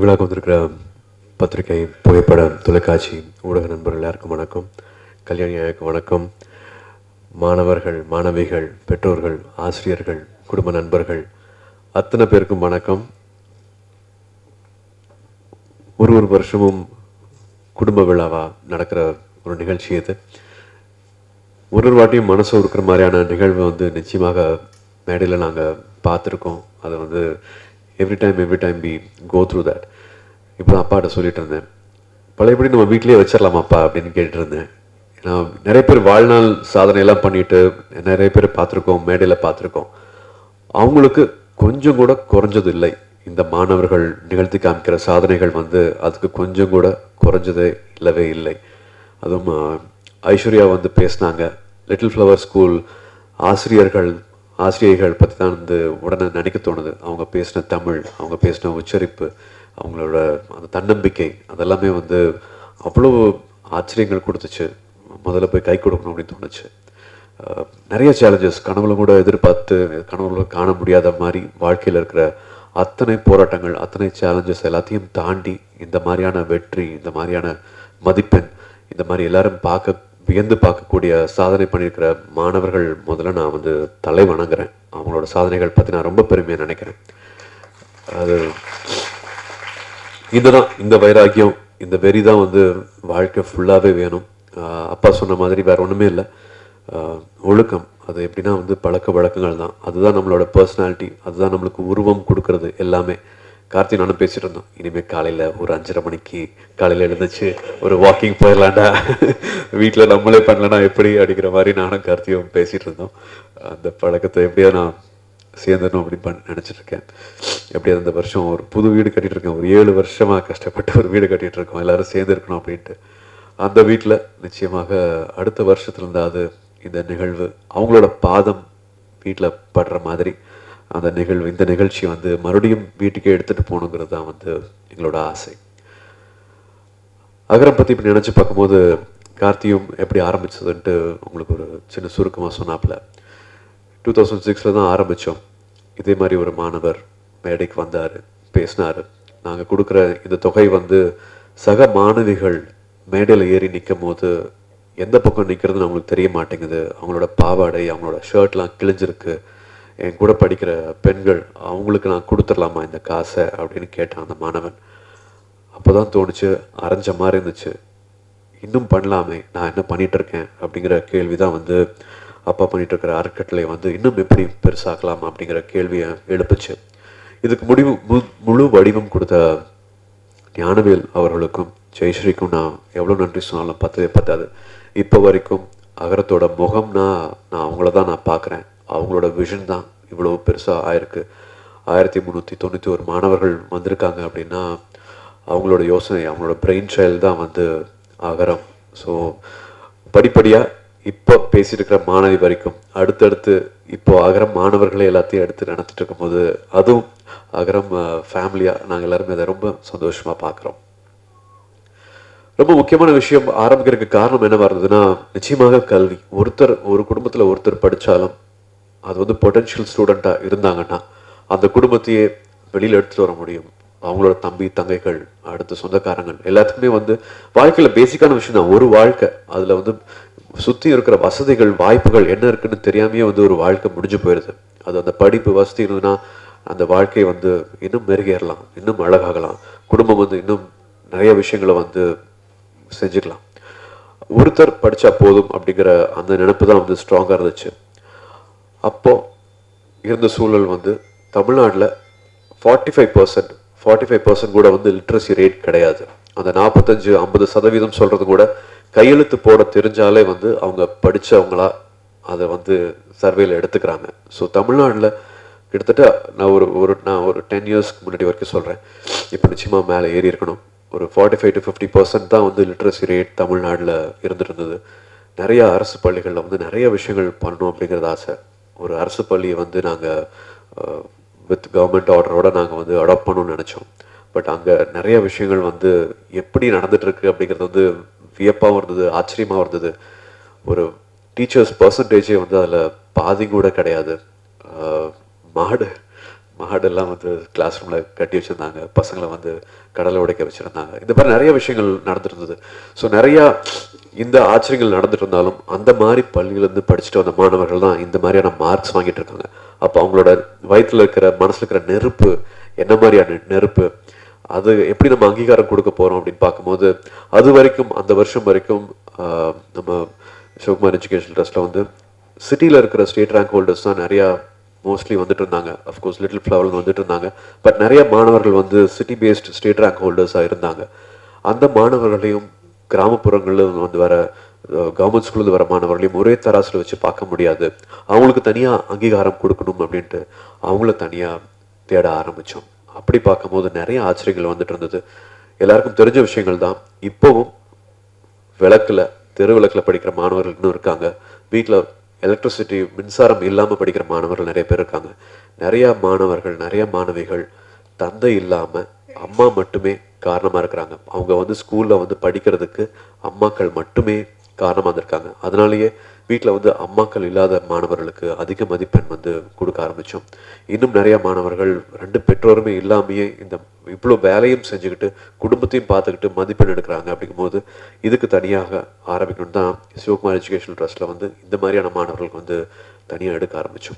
இவ்விழாக்கு வந்திருக்கிற பத்திரிகை புகைப்பட தொலைக்காட்சி ஊடக நண்பர்கள் எல்லாருக்கும் வணக்கம் கல்யாணி ஐயாவுக்கு வணக்கம் மாணவர்கள் மாணவிகள் பெற்றோர்கள் ஆசிரியர்கள் குடும்ப நண்பர்கள் அத்தனை பேருக்கும் வணக்கம் ஒரு ஒரு வருஷமும் குடும்ப விழாவா நடக்கிற ஒரு நிகழ்ச்சி இது ஒரு ஒரு வாட்டியும் மனசு இருக்கிற மாதிரியான நிகழ்வு வந்து நிச்சயமாக மேடையில் நாங்கள் பார்த்துருக்கோம் அதை வந்து every time every time be go through that இப்போ அப்பாட்ட சொல்லிட்டு இருந்தேன் பழையபடி நம்ம வீட்லயே வச்சிடலாமாப்பா அப்படின்னு கேட்டுட்டு இருந்தேன் ஏன்னா நிறைய பேர் வாழ்நாள் சாதனை எல்லாம் பண்ணிட்டு நிறைய பேர் பார்த்துருக்கோம் மேடையில் பார்த்துருக்கோம் அவங்களுக்கு கொஞ்சம் கூட குறைஞ்சது இல்லை இந்த மாணவர்கள் நிகழ்த்தி காமிக்கிற சாதனைகள் வந்து அதுக்கு கொஞ்சம் கூட குறைஞ்சதே இல்லவே இல்லை அதுவும் ஆஹ், ஐஸ்வர்யா வந்து பேசினாங்க லிட்டில் ஃப்ளவர் ஸ்கூல் ஆசிரியர்கள் ஆசிரியர்கள் பற்றி தான் வந்து உடனே நினைக்க தோணுது அவங்க பேசின தமிழ் அவங்க பேசின உச்சரிப்பு அவங்களோட அந்த தன்னம்பிக்கை அதெல்லாமே வந்து அவ்வளோ ஆச்சரியங்கள் கொடுத்துச்சு முதல்ல போய் கை கொடுக்கணும் அப்படின்னு தோணுச்சு அஹ் நிறைய சேலஞ்சஸ் கனவுல கூட எதிர்பார்த்து கனவுல காண முடியாத மாதிரி வாழ்க்கையில் இருக்கிற அத்தனை போராட்டங்கள் அத்தனை சேலஞ்சஸ் எல்லாத்தையும் தாண்டி இந்த மாதிரியான வெற்றி இந்த மாதிரியான மதிப்பெண் இந்த மாதிரி எல்லாரும் பார்க்க வியந்து பார்க்கக்கூடிய சாதனை பண்ணியிருக்கிற மாணவர்கள் முதல்ல நான் வந்து தலை வணங்குறேன் அவங்களோட சாதனைகள் பற்றி நான் ரொம்ப பெருமையாக நினைக்கிறேன் அது இதுதான் இந்த வைராக்கியம் இந்த வெறி தான் வந்து வாழ்க்கை ஃபுல்லாகவே வேணும் ஆஹ் அப்பா சொன்ன மாதிரி வேற ஒன்றுமே இல்லை ஒழுக்கம் அது எப்படின்னா வந்து பழக்க வழக்கங்கள் தான் அதுதான் நம்மளோட பர்சனாலிட்டி அதுதான் நம்மளுக்கு உருவம் கொடுக்கறது எல்லாமே கார்த்தி நானும் பேசிட்டு இருந்தோம் இனிமேல் காலையில் ஒரு அஞ்சரை மணிக்கு காலையில் எழுந்துச்சு ஒரு வாக்கிங் போயிடலாம்டா வீட்டில் நம்மளே பண்ணலனா எப்படி அப்படிங்கிற மாதிரி நானும் கார்த்தியும் பேசிட்டு இருந்தோம் அந்த பழக்கத்தை எப்படியா நான் சேர்ந்துடணும் அப்படின்னு பண்ண நினைச்சிட்டு இருக்கேன் எப்படியாவது இந்த வருஷம் ஒரு புது வீடு கட்டிட்டு இருக்கேன் ஒரு ஏழு வருஷமா கஷ்டப்பட்டு ஒரு வீடு கட்டிட்டு இருக்கோம் எல்லாரும் சேர்ந்து இருக்கணும் அப்படின்ட்டு அந்த வீட்டில் நிச்சயமாக அடுத்த வருஷத்துல இருந்தாவது இந்த நிகழ்வு அவங்களோட பாதம் வீட்டில் படுற மாதிரி அந்த நிகழ்வு இந்த நிகழ்ச்சி வந்து மறுபடியும் வீட்டுக்கே எடுத்துட்டு போகணுங்கிறது தான் வந்து எங்களோட ஆசை அகரம் பற்றி இப்படி நினச்சி பார்க்கும்போது கார்த்தியும் எப்படி ஆரம்பிச்சதுன்ட்டு உங்களுக்கு ஒரு சின்ன சுருக்கமாக சொன்னாப்புல டூ தௌசண்ட் சிக்ஸில் தான் ஆரம்பித்தோம் இதே மாதிரி ஒரு மாணவர் மேடைக்கு வந்தார் பேசினார் நாங்கள் கொடுக்குற இந்த தொகை வந்து சக மாணவிகள் மேடையில் ஏறி நிற்கும் போது எந்த பக்கம் நிற்கிறது நம்மளுக்கு தெரிய மாட்டேங்குது அவங்களோட பாவாடை அவங்களோட ஷர்ட்லாம் கிழிஞ்சிருக்கு என் கூட படிக்கிற பெண்கள் அவங்களுக்கு நான் கொடுத்துடலாமா இந்த காசை அப்படின்னு கேட்டான் அந்த மாணவன் அப்போதான் தோணுச்சு அரைஞ்ச மாதிரி இருந்துச்சு இன்னும் பண்ணலாமே நான் என்ன பண்ணிட்டு இருக்கேன் அப்படிங்கிற கேள்வி தான் வந்து அப்பா பண்ணிட்டு இருக்கிற அறக்கட்டளை வந்து இன்னும் எப்படி பெருசாக்கலாம் அப்படிங்கிற கேள்வியை எழுப்புச்சு இதுக்கு முடிவு மு- முழு வடிவம் கொடுத்த ஞானவேல் அவர்களுக்கும் ஜெயஸ்ரீக்கும் நான் எவ்வளோ நன்றி சொன்னாலும் பத்தவே பத்தாது இப்போ வரைக்கும் அகரத்தோட முகம்னா நான் அவங்கள தான் நான் பார்க்குறேன் அவங்களோட விஷன் தான் இவ்வளோ பெருசாக ஆயிருக்கு ஆயிரத்தி முந்நூற்றி தொண்ணூற்றி ஒரு மாணவர்கள் வந்திருக்காங்க அப்படின்னா அவங்களோட யோசனை அவங்களோட பிரெயின் சைல்டு தான் வந்து அகரம் ஸோ படிப்படியாக இப்போ பேசிட்டு இருக்கிற மாணவி வரைக்கும் அடுத்தடுத்து இப்போ அகரம் மாணவர்களே எல்லாத்தையும் எடுத்து நடத்திட்டு இருக்கும்போது அதுவும் அகரம் ஃபேமிலியாக நாங்கள் எல்லாருமே அதை ரொம்ப சந்தோஷமாக பார்க்குறோம் ரொம்ப முக்கியமான விஷயம் ஆரம்பிக்கிறதுக்கு காரணம் என்னவா இருந்ததுன்னா நிச்சயமாக கல்வி ஒருத்தர் ஒரு குடும்பத்துல ஒருத்தர் படிச்சாலும் அது வந்து பொட்டன்ஷியல் ஸ்டூடெண்டா இருந்தாங்கன்னா அந்த குடும்பத்தையே வெளியில எடுத்துட்டு வர முடியும் அவங்களோட தம்பி தங்கைகள் அடுத்த சொந்தக்காரங்கள் எல்லாத்துக்குமே வந்து வாழ்க்கையில பேசிக்கான விஷயம் தான் ஒரு வாழ்க்கை அதுல வந்து சுத்தி இருக்கிற வசதிகள் வாய்ப்புகள் என்ன இருக்குன்னு தெரியாமையே வந்து ஒரு வாழ்க்கை முடிஞ்சு போயிருது அது அந்த படிப்பு வசதி இருந்ததுன்னா அந்த வாழ்க்கை வந்து இன்னும் மெருகேறலாம் இன்னும் அழகாகலாம் குடும்பம் வந்து இன்னும் நிறைய விஷயங்களை வந்து செஞ்சுக்கலாம் ஒருத்தர் படிச்சா போதும் அப்படிங்கிற அந்த நினைப்பு தான் வந்து ஸ்ட்ராங்காக இருந்துச்சு அப்போ இருந்த சூழல் வந்து தமிழ்நாட்டில் forty five percent forty five percent கூட வந்து லிட்ரஸி ரேட் கிடையாது அந்த நாற்பத்தஞ்சு ஐம்பது சதவீதம் சொல்றது கூட கையெழுத்து போட தெரிஞ்சாலே வந்து அவங்க படிச்சவங்களா அதை வந்து சர்வேல எடுத்துக்கிறாங்க ஸோ தமிழ்நாட்டில் கிட்டத்தட்ட நான் ஒரு ஒரு நான் ஒரு டென் இயர்ஸ்க்கு முன்னாடி வரைக்கும் சொல்கிறேன் இப்போ நிச்சயமாக மேலே ஏறி இருக்கணும் ஒரு forty five to fifty percent தான் வந்து லிட்ரஸி ரேட் தமிழ்நாட்டில் இருந்துட்டு இருந்தது நிறைய அரசு பள்ளிகளில் வந்து நிறைய விஷயங்கள் பண்ணணும் அப்படிங்கிறது ஆசை ஒரு அரசு பள்ளியை வந்து நாங்கள் வித் கவர்மெண்ட் ஆர்டரோட நாங்கள் வந்து அடாப்ட் பண்ணணும்னு நினச்சோம் பட் அங்கே நிறைய விஷயங்கள் வந்து எப்படி நடந்துட்டு இருக்கு அப்படிங்கிறது வந்து வியப்பாகவும் இருந்தது ஆச்சரியமாகவும் இருந்தது ஒரு டீச்சர்ஸ் பர்சன்டேஜே வந்து அதில் பாதி கூட கிடையாது ஆஹ் மாடு மாடெல்லாம் வந்து கிளாஸ் ரூமில் கட்டி வச்சுருந்தாங்க பசங்களை வந்து கடலை உடைக்க வச்சுருந்தாங்க இந்த மாதிரி நிறைய விஷயங்கள் நடந்துட்டு இருந்தது ஸோ நிறையா இந்த ஆச்சரியங்கள் நடந்துட்டு இருந்தாலும் அந்த மாதிரி பள்ளியிலேருந்து படிச்சுட்டு வந்த மாணவர்கள் தான் இந்த மாதிரியான மார்க்ஸ் வாங்கிட்டு இருக்காங்க அப்போ அவங்களோட வயித்துல இருக்கிற மனசுல இருக்கிற நெருப்பு என்ன மாதிரியான நெருப்பு அது எப்படி நம்ம அங்கீகாரம் கொடுக்க போறோம் அப்படின்னு பார்க்கும்போது அது வரைக்கும் அந்த வருஷம் வரைக்கும் ஆஹ், நம்ம சிவகுமார் எஜுகேஷன் ட்ரஸ்ட்ல வந்து சிட்டியில் இருக்கிற ஸ்டேட் ரேங்க் ஹோல்டர்ஸ் தான் நிறையா மோஸ்ட்லி வந்துட்டு இருந்தாங்க அஃப்கோர்ஸ் லிட்டில் ஃப்ளவர்ல வந்துட்டு இருந்தாங்க பட் நிறைய மாணவர்கள் வந்து சிட்டி பேஸ்ட் ஸ்டேட் ரேங்க் ஹோல்டர்ஸாக இருந்தாங்க அந்த மாணவர்களையும் கிராமப்புறங்கள்ல வந்து வர கவர்மெண்ட் ஸ்கூல்ல வர மாணவர்களையும் ஒரே தராசில் வச்சு பார்க்க முடியாது அவங்களுக்கு தனியா அங்கீகாரம் கொடுக்கணும் அப்படின்ட்டு அவங்கள தனியா தேட ஆரம்பிச்சோம் அப்படி பார்க்கும்போது நிறைய ஆச்சரியங்கள் வந்துட்டு இருந்தது எல்லாருக்கும் தெரிஞ்ச விஷயங்கள் தான் இப்போவும் விளக்குல தெரு விளக்குல படிக்கிற மாணவர்கள் இன்னும் இருக்காங்க வீட்டில் எலக்ட்ரிசிட்டி மின்சாரம் இல்லாம படிக்கிற மாணவர்கள் நிறைய பேர் இருக்காங்க நிறைய மாணவர்கள் நிறைய மாணவிகள் தந்தை இல்லாம அம்மா மட்டுமே காரணமா இருக்கிறாங்க அவங்க வந்து ஸ்கூல்ல வந்து படிக்கிறதுக்கு அம்மாக்கள் மட்டுமே காரணமா இருந்திருக்காங்க அதனாலேயே வீட்டில் வந்து அம்மாக்கள் இல்லாத மாணவர்களுக்கு அதிக மதிப்பெண் வந்து கொடுக்க ஆரம்பிச்சோம் இன்னும் நிறைய மாணவர்கள் ரெண்டு பெற்றோருமே இல்லாமையே இந்த இவ்வளோ வேலையும் செஞ்சுக்கிட்டு குடும்பத்தையும் பார்த்துக்கிட்டு மதிப்பெண் எடுக்கிறாங்க அப்படிங்கும்போது இதுக்கு தனியாக ஆரம்பிக்கணும் தான் சிவகுமார் எஜுகேஷனல் ட்ரஸ்ட்ல வந்து இந்த மாதிரியான மாணவர்களுக்கு வந்து தனியாக எடுக்க ஆரம்பிச்சோம்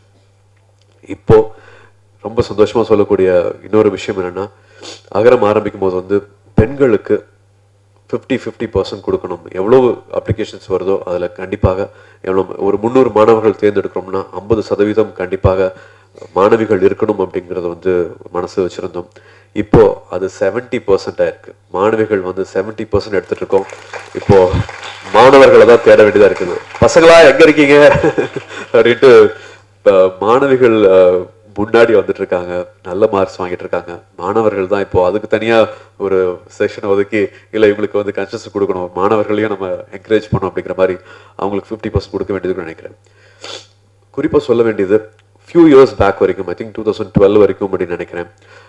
இப்போ ரொம்ப சந்தோஷமா சொல்லக்கூடிய இன்னொரு விஷயம் என்னன்னா அகரம் ஆரம்பிக்கும் போது வந்து பெண்களுக்கு ஃபிஃப்டி ஃபிஃப்டி பர்சன்ட் கொடுக்கணும் எவ்வளவு அப்ளிகேஷன்ஸ் வருதோ அதில் கண்டிப்பாக எவ்வளோ ஒரு முந்நூறு மாணவர்கள் தேர்ந்தெடுக்கிறோம்னா ஐம்பது சதவீதம் கண்டிப்பாக மாணவிகள் இருக்கணும் அப்படிங்கிறத வந்து மனசு வச்சிருந்தோம் இப்போ அது செவன்ட்டி பர்சன்ட் ஆயிருக்கு மாணவிகள் வந்து செவன்ட்டி பர்சன்ட் எடுத்துட்டு இருக்கோம் இப்போ மாணவர்களை தான் தேட வேண்டியதா இருக்குது பசங்களா எங்க இருக்கீங்க அப்படின்ட்டு அஹ், மாணவிகள் அஹ், முன்னாடி வந்துட்டு இருக்காங்க நல்ல மார்க்ஸ் வாங்கிட்டு இருக்காங்க மாணவர்கள் தான் இப்போ அதுக்கு தனியா ஒரு செக்ஷன் ஒதுக்கி இல்ல இவங்களுக்கு வந்து கன்செஷன் கொடுக்கணும் மாணவர்களையும் நம்ம என்கரேஜ் பண்ணணும் அப்படிங்கிற மாதிரி அவங்களுக்கு ஃபிஃப்டி பர்சன்ட் கொடுக்க வேண்டியதுன்னு நினைக்கிறேன் குறிப்பா சொல்ல வேண்டியது ஃபியூ இயர்ஸ் பேக் வரைக்கும் I think two thousand twelve வரைக்கும் அப்படின்னு நினைக்கிறேன்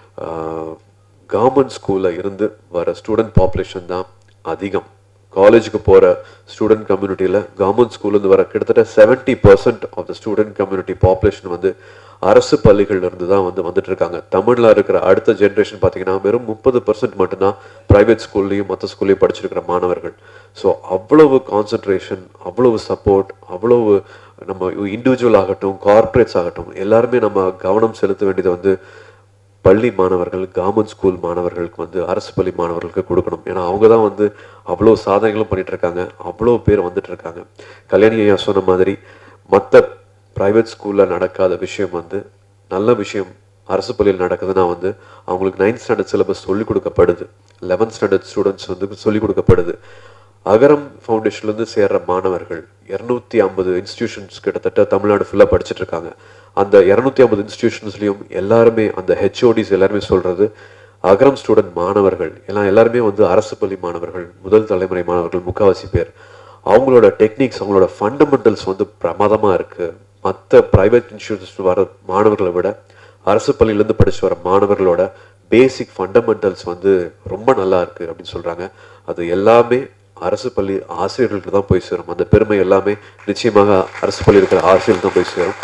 கவர்மெண்ட் ஸ்கூல்ல இருந்து வர ஸ்டூடெண்ட் பாப்புலேஷன் தான் அதிகம் காலேஜுக்கு போற ஸ்டூடெண்ட் கம்யூனிட்டியில கவர்மெண்ட் ஸ்கூல்ல இருந்து வர கிட்டத்தட்ட seventy percent of the student community population வந்து அரசு பள்ளிகள்ல இருந்து தான் வந்து வந்துட்டு இருக்காங்க தமிழ்ல இருக்கிற அடுத்த ஜென்ரேஷன் பாத்தீங்கன்னா வெறும் முப்பது பர்சன்ட் மட்டும்தான் பிரைவேட் ஸ்கூல்லையும் மற்ற ஸ்கூல்லையும் படிச்சிருக்கிற மாணவர்கள் ஸோ அவ்வளவு கான்சென்ட்ரேஷன் அவ்வளவு சப்போர்ட் அவ்வளவு நம்ம இண்டிவிஜுவல் ஆகட்டும் கார்ப்பரேட்ஸ் ஆகட்டும் எல்லாருமே நம்ம கவனம் செலுத்த வேண்டியது வந்து பள்ளி மாணவர்கள் கவர்மெண்ட் ஸ்கூல் மாணவர்களுக்கு வந்து அரசு பள்ளி மாணவர்களுக்கு கொடுக்கணும் ஏன்னா அவங்க தான் வந்து அவ்வளோ சாதனைகளும் பண்ணிட்டு இருக்காங்க அவ்வளோ பேர் வந்துட்டு இருக்காங்க கல்யாணி ஐயா சொன்ன மாதிரி மற்ற பிரைவேட் ஸ்கூல்ல நடக்காத விஷயம் வந்து நல்ல விஷயம் அரசு பள்ளியில் நடக்குதுன்னா வந்து அவங்களுக்கு நைன்த் ஸ்டாண்டர்ட் சிலபஸ் சொல்லிக் கொடுக்கப்படுது லெவன்த் ஸ்டாண்டர்ட் ஸ்டூடெண்ட்ஸ் வந்து சொல்லிக் கொடுக்கப்படுது அகரம் ஃபவுண்டேஷன்ல இருந்து சேர்ற மாணவர்கள் இருநூத்தி ஐம்பது இன்ஸ்டிடியூஷன்ஸ் கிட்டத்தட்ட தமிழ்நாடு ஃபுல்லா படிச்சுட்டு இருக்காங்க அந்த இருநூத்தி ஐம்பது இன்ஸ்டிடியூஷன்ஸ்லயும் எல்லாருமே அந்த ஹெச்ஓடிஸ் எல்லாருமே சொல்றது அகரம் ஸ்டூடெண்ட் மாணவர்கள் எல்லாம் எல்லாருமே வந்து அரசு பள்ளி மாணவர்கள் முதல் தலைமுறை மாணவர்கள் முக்காவாசி பேர் அவங்களோட டெக்னிக்ஸ் அவங்களோட ஃபண்டமெண்டல்ஸ் வந்து பிரமாதமா இருக்கு மற்ற பிரைவேட் இன்ஸ்டியூட்ஸ் வர மாணவர்களை விட அரசு பள்ளியிலேருந்து படிச்சு வர மாணவர்களோட பேசிக் ஃபண்டமெண்டல்ஸ் வந்து ரொம்ப நல்லா இருக்கு அப்படின்னு சொல்றாங்க அது எல்லாமே அரசு பள்ளி ஆசிரியர்களுக்கு தான் போய் சேரும் அந்த பெருமை எல்லாமே நிச்சயமாக அரசு பள்ளி இருக்கிற ஆசிரியர்களுக்கு தான் போய் சேரும்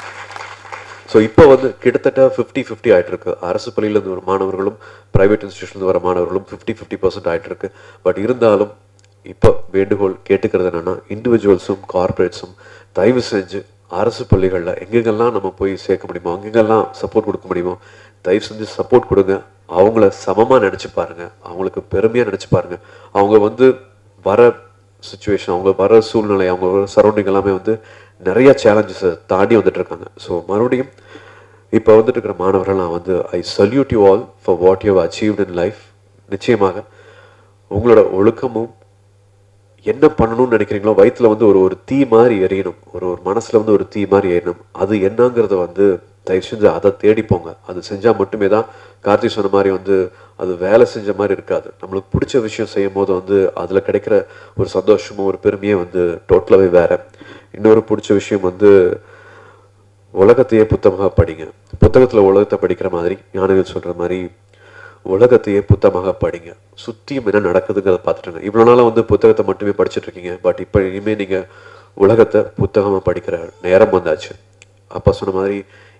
ஸோ இப்போ வந்து கிட்டத்தட்ட ஃபிஃப்டி ஃபிஃப்டி ஆயிட்டு இருக்கு அரசு பள்ளியிலேருந்து வர மாணவர்களும் பிரைவேட் இன்ஸ்டியூஷன்ல வர மாணவர்களும் ஃபிஃப்டி ஃபிஃப்டி பர்சன்ட் ஆயிட்டு இருக்கு பட் இருந்தாலும் இப்போ வேண்டுகோள் கேட்டுக்கிறது என்னன்னா இண்டிவிஜுவல்ஸும் கார்பரேட்ஸும் தயவு செஞ்சு அரசு பள்ளிகளில் எங்கெங்கெல்லாம் நம்ம போய் சேர்க்க முடியுமோ அங்கெங்கெல்லாம் சப்போர்ட் கொடுக்க முடியுமோ தயவு செஞ்சு சப்போர்ட் கொடுங்க அவங்கள சமமா நினைச்சு பாருங்க அவங்களுக்கு பெருமையா நினைச்சு பாருங்க அவங்க வந்து வர சுச்சுவேஷன் அவங்க வர சூழ்நிலை அவங்க வர சரௌண்டிங் எல்லாமே வந்து நிறைய சேலஞ்சஸை தாண்டி வந்துட்டு இருக்காங்க ஸோ மறுபடியும் இப்போ வந்துட்டு இருக்கிற மாணவர்கள் நான் வந்து I salute you all for what you achieved in life நிச்சயமாக உங்களோட ஒழுக்கமும் என்ன பண்ணணும்னு நினைக்கிறீங்களோ வயித்துல வந்து ஒரு ஒரு தீ மாதிரி எரியணும் ஒரு ஒரு மனசுல வந்து ஒரு தீ மாதிரி எரியணும் அது என்னங்கிறத வந்து தயவு செஞ்சு அதை தேடி போங்க அது செஞ்சா மட்டுமே தான் கார்த்தி சொன்ன மாதிரி வந்து அது வேலை செஞ்ச மாதிரி இருக்காது நம்மளுக்கு பிடிச்ச விஷயம் செய்யும் போது வந்து அதுல கிடைக்கிற ஒரு சந்தோஷமும் ஒரு பெருமையே வந்து டோட்டலாவே வேற இன்னொரு பிடிச்ச விஷயம் வந்து உலகத்தையே புத்தகமாக படிங்க புத்தகத்துல உலகத்தை படிக்கிற மாதிரி ஞானிகள் சொல்ற மாதிரி உலகத்தையே புத்தகமாக படிங்க சுத்தியும் என்ன நடக்குதுங்கிறத பார்த்துட்டுங்க இவ்வளவு நாளா வந்து புத்தகத்தை மட்டுமே படிச்சுட்டு இருக்கீங்க பட் இப்போ இனிமே நீங்க உலகத்தை புத்தகமா படிக்கிற நேரம் வந்தாச்சு அப்பா சொன்ன மாதிரி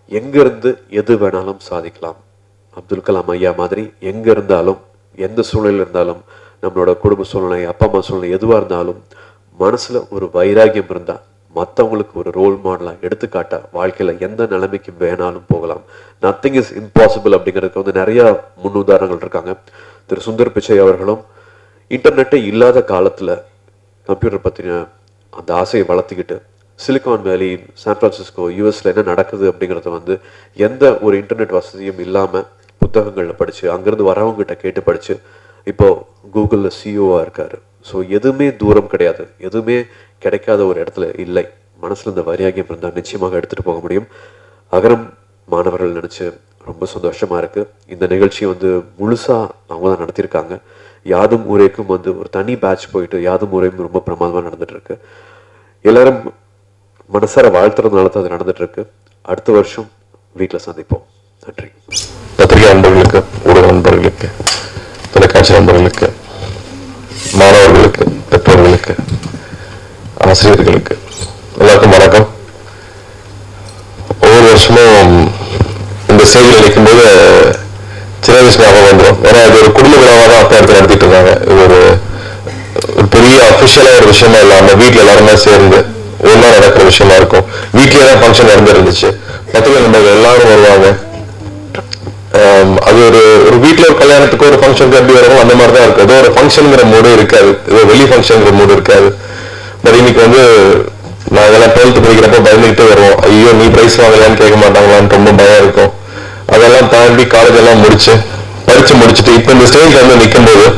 எங்கிருந்து எது வேணாலும் சாதிக்கலாம் அப்துல் கலாம் ஐயா மாதிரி எங்க இருந்தாலும் எந்த சூழ்நிலையில் இருந்தாலும் நம்மளோட குடும்ப சூழ்நிலை அப்பா அம்மா சூழ்நிலை எதுவாக இருந்தாலும் மனசுல ஒரு வைராகியம் இருந்தா மற்றவங்களுக்கு ஒரு ரோல் மாடலாக எடுத்துக்காட்டா வாழ்க்கையில எந்த நிலைமைக்கு வேணாலும் போகலாம் நத்திங் இஸ் இம்பாசிபிள் அப்படிங்கிறதுக்கு வந்து நிறைய முன்னுதாரணங்கள் இருக்காங்க திரு சுந்தர் பிச்சை அவர்களும் இன்டர்நெட்டே இல்லாத காலத்துல கம்ப்யூட்டர் பற்றின அந்த ஆசையை வளர்த்துக்கிட்டு சிலிகான் வேலி சான் பிரான்சிஸ்கோ யூஎஸ்ல என்ன நடக்குது அப்படிங்கிறத வந்து எந்த ஒரு இன்டர்நெட் வசதியும் இல்லாம புத்தகங்கள்ல படிச்சு அங்கிருந்து வரவங்ககிட்ட கேட்டு படிச்சு இப்போ கூகுளில் சிஓவா இருக்காரு ஸோ எதுவுமே தூரம் கிடையாது எதுவுமே கிடைக்காத ஒரு இடத்துல இல்லை மனசுல இந்த வைராகியம் இருந்தால் நிச்சயமாக எடுத்துட்டு போக முடியும் அகரம் மாணவர்கள் நினைச்சு ரொம்ப சந்தோஷமா இருக்கு இந்த நிகழ்ச்சி வந்து முழுசா அவங்க தான் நடத்தியிருக்காங்க யாதும் ஊரேக்கும் வந்து ஒரு தனி பேட்ச் போயிட்டு யாதும் ஊரேக்கும் ரொம்ப பிரமாதமா நடந்துட்டு இருக்கு எல்லாரும் மனசார வாழ்த்துறதுனால தான் அது நடந்துட்டு இருக்கு அடுத்த வருஷம் வீட்டில் சந்திப்போம் நன்றி பத்திரிகை நண்பர்களுக்கு ஊடக நண்பர்களுக்கு தொலைக்காட்சி நண்பர்களுக்கு மாணவர்களுக்கு பெற்றோர்களுக்கு ஆசிரியர்களுக்கு எல்லாருக்கும் வணக்கம் ஒவ்வொரு வருஷமும் இந்த ஸ்டேஜில் நிற்கும்போது சின்ன வயசு ஞாபகம் வந்துடும் ஏன்னா இது ஒரு குடும்ப விழாவாக தான் அப்பா எடுத்து நடத்திட்டு இருக்காங்க இது ஒரு ஒரு பெரிய அஃபிஷியலாக ஒரு விஷயமா இல்லாமல் வீட்டில் எல்லாருமே சேர்ந்து ஒன்றா நடக்கிற விஷயமா இருக்கும் வீட்லயே தான் ஃபங்க்ஷன் நடந்துருந்துச்சு பத்திரிகை நண்பர்கள் எல்லாரும் வருவாங்க ஆம், அது ஒரு ஒரு வீட்ல ஒரு கல்யாணத்துக்கு ஒரு ஃபங்க்ஷனுக்கு எப்படி வரும் அந்த மாதிரி தான் இருக்கு ஏதோ ஒரு ஃபங்க்ஷனுங்கிற மூடு இருக்காது ஏதோ வெளி ஃபங்க்ஷனுங்கிற மூடு இருக்காது பட் இன்னைக்கு வந்து நான் இதெல்லாம் டுவெல்த் படிக்கிறப்ப பயந்துகிட்டே வருவோம் ஐயோ நீ பிரைஸ் வாங்கலையான்னு கேட்க மாட்டாங்களான்னு ரொம்ப பயம் இருக்கும் அதெல்லாம் தாண்டி காலேஜ் எல்லாம் முடிச்சு படிச்சு முடிச்சுட்டு இப்போ இந்த ஸ்டேஜ்ல வந்து நிக்கும்போது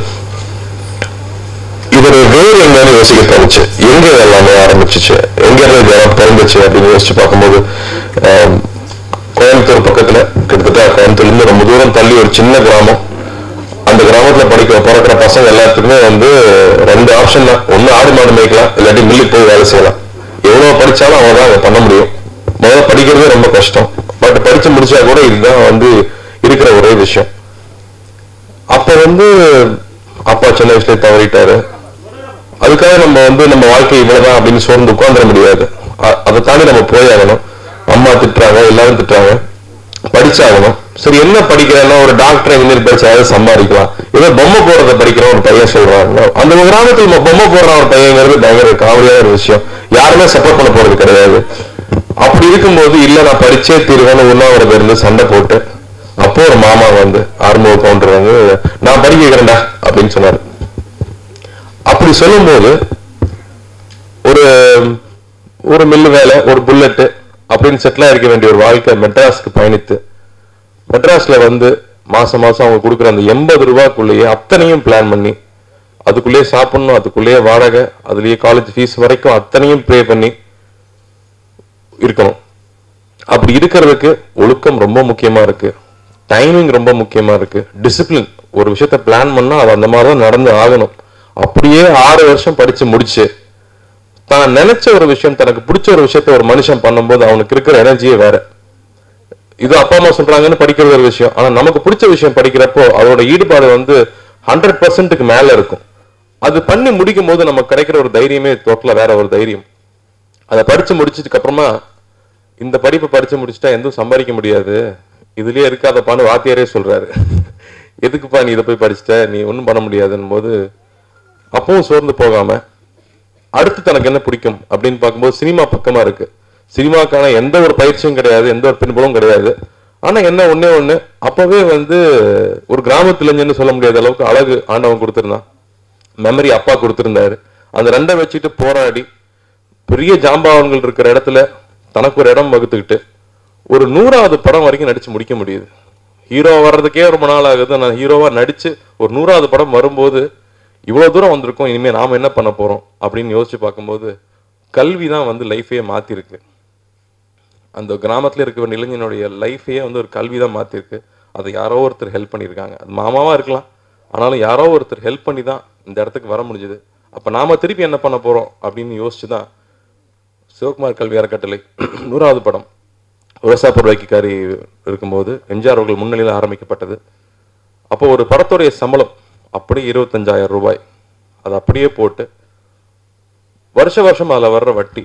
இதோட வேறு என்னன்னு யோசிக்க தோணுச்சு எங்க இது எல்லாமே ஆரம்பிச்சுச்சு எங்க இருந்து இதெல்லாம் பிறந்துச்சு அப்படின்னு யோசிச்சு பார்க்கும்போது ஆம், கோயம்புத்தூர் பக்கத்துல கிட்டத்தட்ட கோயம்புத்தூர்ல இருந்து ரொம்ப தூரம் தள்ளி ஒரு சின்ன கிராமம் அந்த கிராமத்துல படிக்கிற பிறக்கிற பசங்க எல்லாத்துக்குமே வந்து ரெண்டு ஆப்ஷன் தான் ஒண்ணு ஆடு மாடு மேய்க்கலாம் இல்லாட்டி மில்லுக்கு போய் வேலை செய்யலாம் எவ்வளவு படிச்சாலும் அவங்க தான் அங்க பண்ண முடியும் முதல்ல படிக்கிறதே ரொம்ப கஷ்டம் பட் படிச்சு முடிச்சா கூட இதுதான் வந்து இருக்கிற ஒரே விஷயம் அப்ப வந்து அப்பா சின்ன வயசுல தவறிட்டாரு அதுக்காக நம்ம வந்து நம்ம வாழ்க்கை இவ்வளவுதான் அப்படின்னு சோர்ந்து உட்காந்துட முடியாது அ- அதை தாண்டி நம்ம போயாகணும் அம்மா திட்டுறாங்க எல்லாரும் திட்டுறாங்க படிச்சாகணும் சரி என்ன படிக்கிறேன்னா ஒரு டாக்டர் இன்ஜினியர் படிச்சாவது சம்பாதிக்கலாம் ஏதோ பொம்மை போடுறத படிக்கிறோம் ஒரு பையன் சொல்றாங்க அந்த கிராமத்துல நம்ம பொம்மை போடுற ஒரு பையங்கிறது பயங்கர காமெடியான ஒரு விஷயம் யாருமே சப்போர்ட் பண்ண போறது கிடையாது அப்படி இருக்கும்போது இல்ல நான் படிச்சே தீர்வேன்னு உண்ணாவிரதம் இருந்து சண்டை போட்டு அப்போ ஒரு மாமா வந்து ஆறுமுக கவுண்டர் வந்து நான் படிக்க வைக்கிறேன்டா அப்படின்னு சொன்னாரு அப்படி சொல்லும்போது ஒரு ஒரு மில்லு வேலை ஒரு புல்லட்டு அப்படின்னு செட்டில் இருக்க வேண்டிய ஒரு வாழ்க்கை மெட்ராஸ்க்கு பயணித்து மெட்ராஸ்ல வந்து மாசம் மாசம் அவங்க கொடுக்குற அந்த எண்பது ரூபாய்க்குள்ளேயே அத்தனையும் பிளான் பண்ணி அதுக்குள்ளேயே சாப்பிடணும் அதுக்குள்ளேயே வாடகை அதுலயே காலேஜ் ஃபீஸ் வரைக்கும் அத்தனையும் பே பண்ணி இருக்கணும் அப்படி இருக்கிறதுக்கு ஒழுக்கம் ரொம்ப முக்கியமா இருக்கு டைமிங் ரொம்ப முக்கியமா இருக்கு டிசிப்ளின் ஒரு விஷயத்த பிளான் பண்ணா அது அந்த மாதிரி தான் நடந்து ஆகணும் அப்படியே ஆறு வருஷம் படிச்சு முடிச்சு தான் நினைச்ச ஒரு விஷயம் தனக்கு பிடிச்ச ஒரு விஷயத்த ஒரு மனுஷன் பண்ணும்போது அவனுக்கு இருக்கிற எனர்ஜியே வேற இது அப்பா அம்மா சொல்றாங்கன்னு படிக்கிறது ஒரு விஷயம் ஆனா நமக்கு பிடிச்ச விஷயம் படிக்கிறப்போ அதோட ஈடுபாடு வந்து ஹண்ட்ரட் பர்சன்ட்டுக்கு மேல இருக்கும் அது பண்ணி முடிக்கும் போது நமக்கு கிடைக்கிற ஒரு தைரியமே டோட்டலா வேற ஒரு தைரியம் அதை படிச்சு முடிச்சதுக்கு அப்புறமா இந்த படிப்பை படிச்சு முடிச்சுட்டா எதுவும் சம்பாதிக்க முடியாது இதுலயே இருக்காதப்பான்னு வாத்தியாரே சொல்றாரு எதுக்குப்பா நீ இதை போய் படிச்சுட்ட நீ ஒன்றும் பண்ண முடியாதுன்னு போது அப்பவும் சோர்ந்து போகாம அடுத்து தனக்கு என்ன பிடிக்கும் அப்படின்னு பார்க்கும்போது சினிமா பக்கமா இருக்கு சினிமாக்கான எந்த ஒரு பயிற்சியும் கிடையாது எந்த ஒரு பின்புலமும் கிடையாது ஆனா என்ன ஒண்ணே ஒண்ணு அப்பவே வந்து ஒரு கிராமத்து இளைஞன்னு சொல்ல முடியாத அளவுக்கு அழகு ஆண்டவன் கொடுத்திருந்தான் மெமரி அப்பா கொடுத்திருந்தாரு அந்த ரெண்டை வச்சுட்டு போராடி பெரிய ஜாம்பவான்கள் இருக்கிற இடத்துல தனக்கு ஒரு இடம் வகுத்துக்கிட்டு ஒரு நூறாவது படம் வரைக்கும் நடிச்சு முடிக்க முடியுது ஹீரோ வர்றதுக்கே ரொம்ப நாள் ஆகுது நான் ஹீரோவா நடிச்சு ஒரு நூறாவது படம் வரும்போது இவ்வளவு தூரம் வந்திருக்கோம் இனிமே நாம என்ன பண்ண போறோம் அப்படின்னு யோசிச்சு பார்க்கும்போது கல்வி தான் வந்து லைஃபையே மாத்திருக்கு அந்த கிராமத்துல இருக்க வேண்டிய இளைஞனுடைய லைஃபையே வந்து ஒரு கல்வி தான் மாத்திருக்கு அதை யாரோ ஒருத்தர் ஹெல்ப் பண்ணியிருக்காங்க அது மாமாவா இருக்கலாம் ஆனாலும் யாரோ ஒருத்தர் ஹெல்ப் பண்ணி தான் இந்த இடத்துக்கு வர முடிஞ்சுது அப்ப நாம திருப்பி என்ன பண்ண போறோம் அப்படின்னு யோசிச்சு தான் சிவகுமார் கல்வி அறக்கட்டளை நூறாவது படம் விவசாய பொருளாக்கிக்காரி இருக்கும்போது எம்ஜிஆர் அவர்கள் முன்னிலையில் ஆரம்பிக்கப்பட்டது அப்போ ஒரு படத்துடைய சம்பளம் அப்படியே இருபத்தஞ்சாயிரம் ரூபாய் அதை அப்படியே போட்டு வருஷ வருஷம் அதில் வர்ற வட்டி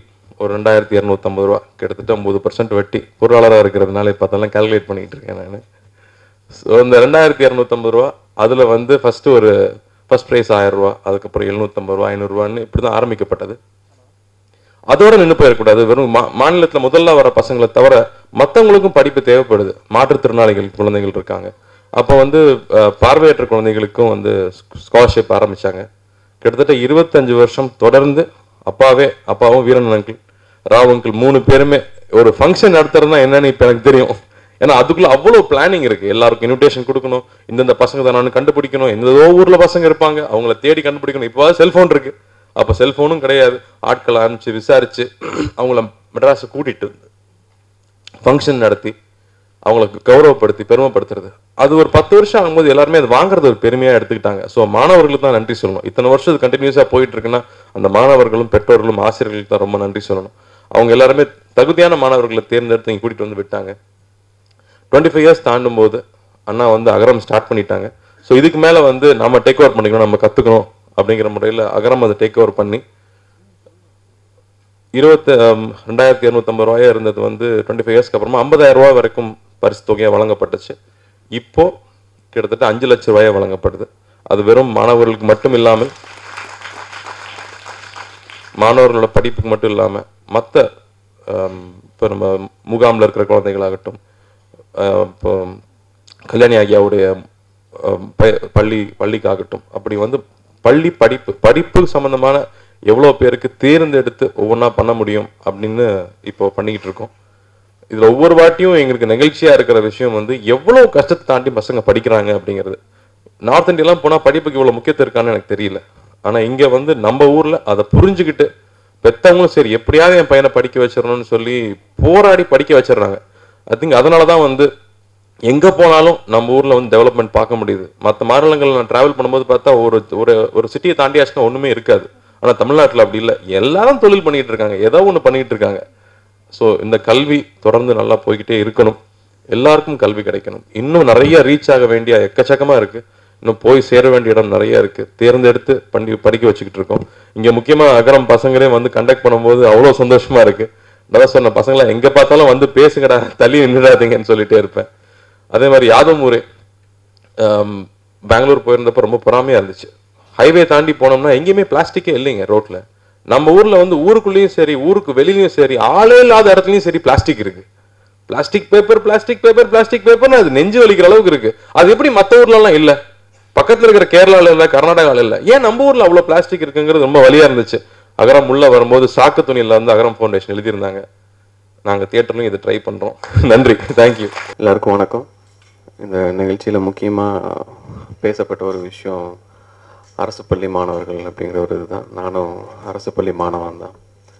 ஒரு ரெண்டாயிரத்தி இரநூத்தம்பது ரூபா கிட்டத்தட்ட ஒம்பது பர்சன்ட் வட்டி பொருளாளராக இருக்கிறதுனால இப்போ அதெல்லாம் கால்குலேட் பண்ணிக்கிட்டு இருக்கேன் நான் ஸோ இந்த ரெண்டாயிரத்தி இரநூத்தம்பது ரூபா அதில் வந்து ஃபஸ்ட்டு ஒரு ஃபர்ஸ்ட் ப்ரைஸ் ஆயிரம் ரூபா அதுக்கப்புறம் எழுநூத்தம்பது ரூபா ஐநூறுரூவான்னு இப்படி தான் ஆரம்பிக்கப்பட்டது அதோட நின்று போயிடக்கூடாது வெறும் மா மாநிலத்துல முதல்ல வர பசங்களை தவிர மற்றவங்களுக்கும் படிப்பு தேவைப்படுது மாற்றுத்திறனாளிகள் குழந்தைகள் இருக்காங்க அப்போ வந்து அஹ், பார்வையற்ற குழந்தைகளுக்கும் வந்து ஸ்காலர்ஷிப் ஆரம்பிச்சாங்க கிட்டத்தட்ட இருபத்தஞ்சு வருஷம் தொடர்ந்து அப்பாவே அப்பாவும் வீரன் அங்கிள் ராவ் அங்கிள் மூணு பேருமே ஒரு ஃபங்க்ஷன் நடத்துறதுனா என்னன்னு இப்போ எனக்கு தெரியும் ஏன்னா அதுக்குள்ள அவ்வளோ பிளானிங் இருக்கு எல்லாருக்கும் இன்விடேஷன் கொடுக்கணும் இந்தந்த பசங்க தானு கண்டுபிடிக்கணும் எந்ததோ ஊர்ல பசங்க இருப்பாங்க அவங்கள தேடி கண்டுபிடிக்கணும் இப்போ செல்போன் இருக்கு அப்போ செல்போனும் கிடையாது ஆட்களை அனுப்பிச்சு விசாரிச்சு அவங்கள மெட்ராஸை கூட்டிட்டு வந்து ஃபங்க்ஷன் நடத்தி அவங்களுக்கு கௌரவப்படுத்தி பெருமைப்படுத்துறது அது ஒரு பத்து வருஷம் ஆகும்போது எல்லாருமே அது வாங்குறது ஒரு பெருமையா எடுத்துக்கிட்டாங்க ஸோ மாணவர்களுக்கு தான் நன்றி சொல்லணும் இத்தனை வருஷம் இது கண்டினியூஸாக போயிட்டு இருக்குன்னா அந்த மாணவர்களும் பெற்றோர்களும் ஆசிரியர்களுக்கு தான் ரொம்ப நன்றி சொல்லணும் அவங்க எல்லாருமே தகுதியான மாணவர்களை தேர்ந்தெடுத்து இங்கே கூட்டிட்டு வந்து விட்டாங்க டுவெண்ட்டி ஃபைவ் இயர்ஸ் தாண்டும் போது அண்ணா வந்து அகரம் ஸ்டார்ட் பண்ணிட்டாங்க ஸோ இதுக்கு மேலே வந்து நம்ம டேக் ஓவர் பண்ணிக்கணும் நம்ம கற்றுக்கணும் அப்படிங்கிற முறையில் அகரம் அதை டேக் ஓவர் பண்ணி இருபத்தி ஹம், ரெண்டாயிரத்தி இரநூத்தம்பது ரூபாயா இருந்தது வந்து டுவெண்ட்டி ஃபைவ் இயர்ஸ்க்கு அப்புறமா ஐம்பதாயிரம் ரூபாய் வரைக்கும் பரிசு தொகையாக வழங்கப்பட்டுச்சு இப்போ கிட்டத்தட்ட அஞ்சு லட்சம் ரூபாயா வழங்கப்படுது அது வெறும் மாணவர்களுக்கு மட்டும் இல்லாமல் மாணவர்களோட படிப்புக்கு மட்டும் இல்லாமல் மற்ற இப்போ நம்ம முகாமில் இருக்கிற குழந்தைகளாகட்டும் ஆஹ் இப்போ கல்யாணி ஐயாவுடைய ஆஹ் ப- பள்ளி பள்ளிக்காகட்டும் அப்படி வந்து பள்ளி படிப்பு படிப்பு சம்பந்தமான எவ்வளோ பேருக்கு தேர்ந்தெடுத்து ஒவ்வொன்றா பண்ண முடியும் அப்படின்னு இப்போ பண்ணிக்கிட்டு இருக்கோம் இதுல ஒவ்வொரு வாட்டியும் எங்களுக்கு நெகிழ்ச்சியா இருக்கிற விஷயம் வந்து எவ்வளவு கஷ்டத்தை தாண்டி பசங்க படிக்கிறாங்க அப்படிங்கிறது நார்த் இந்தியாலாம் போனா படிப்புக்கு இவ்வளவு முக்கியத்துவம் இருக்கான்னு எனக்கு தெரியல ஆனா இங்க வந்து நம்ம ஊர்ல அதை புரிஞ்சுக்கிட்டு பெத்தவங்களும் சரி எப்படியாவது என் பையனை படிக்க வச்சிடணும்னு சொல்லி போராடி படிக்க வச்சிடுறாங்க ஐ திங்க் அதனால தான் வந்து எங்க போனாலும் நம்ம ஊர்ல வந்து டெவலப்மெண்ட் பார்க்க முடியுது மற்ற மாநிலங்கள் நான் டிராவல் பண்ணும்போது பார்த்தா ஒரு ஒரு ஒரு சிட்டியை தாண்டியாச்சுன்னா ஒண்ணுமே இருக்காது ஆனா தமிழ்நாட்டுல அப்படி இல்லை எல்லாரும் தொழில் பண்ணிட்டு இருக்காங்க ஏதோ ஒண்ணு பண்ணிட்டு இருக்காங்க ஸோ இந்த கல்வி தொடர்ந்து நல்லா போய்கிட்டே இருக்கணும் எல்லாருக்கும் கல்வி கிடைக்கணும் இன்னும் நிறைய ரீச் ஆக வேண்டிய எக்கச்சக்கமா இருக்கு இன்னும் போய் சேர வேண்டிய இடம் நிறைய இருக்கு தேர்ந்தெடுத்து பண்ணி படிக்க வச்சுக்கிட்டு இருக்கோம் இங்க முக்கியமா அகரம் பசங்களே வந்து கண்டக்ட் பண்ணும்போது அவ்வளோ சந்தோஷமா இருக்கு நான் சொன்ன பசங்களை எங்க பார்த்தாலும் வந்து பேசுங்கடா தள்ளி நின்றுடாதீங்கன்னு சொல்லிட்டே இருப்பேன் அதே மாதிரி யாதவ் ஊரே ஆம், பெங்களூர் போயிருந்தப்ப ரொம்ப பொறாமையா இருந்துச்சு ஹைவே தாண்டி போனோம்னா எங்கேயுமே பிளாஸ்டிக்கே இல்லைங்க ரோட்ல நம்ம ஊர்ல வந்து ஊருக்குள்ளேயும் சரி ஊருக்கு வெளியிலயும் சரி ஆளே இல்லாத இடத்துலயும் சரி பிளாஸ்டிக் இருக்கு plastic paper plastic paper plastic பேப்பர்னு அது நெஞ்சு வலிக்கிற அளவுக்கு இருக்கு அது எப்படி மத்த ஊர்ல எல்லாம் இல்ல பக்கத்துல இருக்கிற கேரளால இல்ல கர்நாடகால இல்ல ஏன் நம்ம ஊர்ல அவ்வளவு பிளாஸ்டிக் இருக்குங்கிறது ரொம்ப வலியா இருந்துச்சு அகரம் உள்ள வரும்போது சாக்கு துணியில வந்து அகரம் ஃபவுண்டேஷன் எழுதியிருந்தாங்க நாங்க தியேட்டர்லயும் இதை ட்ரை பண்றோம் நன்றி தேங்க்யூ எல்லாருக்கும் வணக்கம் இந்த நிகழ்ச்சியில் முக்கியமாக பேசப்பட்ட ஒரு விஷயம் அரசு பள்ளி மாணவர்கள் அப்படிங்கிற ஒரு இதுதான் நானும் அரசு பள்ளி மாணவன் தான்